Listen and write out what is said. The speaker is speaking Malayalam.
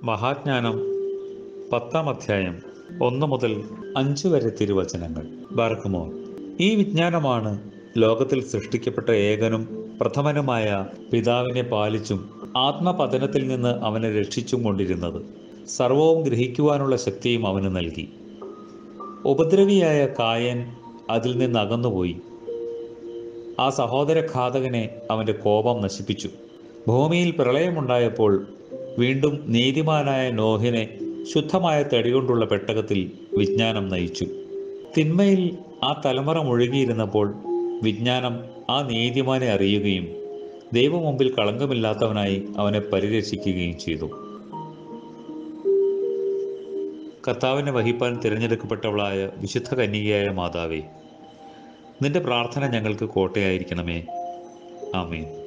മഹാജ്ഞാനം പത്താം അധ്യായം ഒന്ന് മുതൽ അഞ്ച് വരെ തിരുവചനങ്ങൾ ബാർക്കുമോ ഈ വിജ്ഞാനമാണ് ലോകത്തിൽ സൃഷ്ടിക്കപ്പെട്ട ഏകനും പ്രഥമനുമായ പിതാവിനെ പാലിച്ചും ആത്മപതനത്തിൽ നിന്ന് അവനെ രക്ഷിച്ചും കൊണ്ടിരുന്നത് സർവവും ഗ്രഹിക്കുവാനുള്ള ശക്തിയും അവന് നൽകി ഉപദ്രവിയായ കായൻ അതിൽ നിന്ന് അകന്നുപോയി ആ സഹോദര ഘാതകനെ അവന്റെ കോപം നശിപ്പിച്ചു ഭൂമിയിൽ പ്രളയമുണ്ടായപ്പോൾ വീണ്ടും നീതിമാനായ നോഹിനെ ശുദ്ധമായ തടികൊണ്ടുള്ള പെട്ടകത്തിൽ വിജ്ഞാനം നയിച്ചു തിന്മയിൽ ആ തലമുറ മുഴുകിയിരുന്നപ്പോൾ വിജ്ഞാനം ആ നീതിമാനെ അറിയുകയും ദൈവമുമ്പിൽ കളങ്കമില്ലാത്തവനായി അവനെ പരിരക്ഷിക്കുകയും ചെയ്തു കർത്താവിനെ വഹിപ്പാൻ തിരഞ്ഞെടുക്കപ്പെട്ടവളായ വിശുദ്ധ കന്യകയായ മാതാവേ നിന്റെ പ്രാർത്ഥന ഞങ്ങൾക്ക് കോട്ടയായിരിക്കണമേ ആമേൻ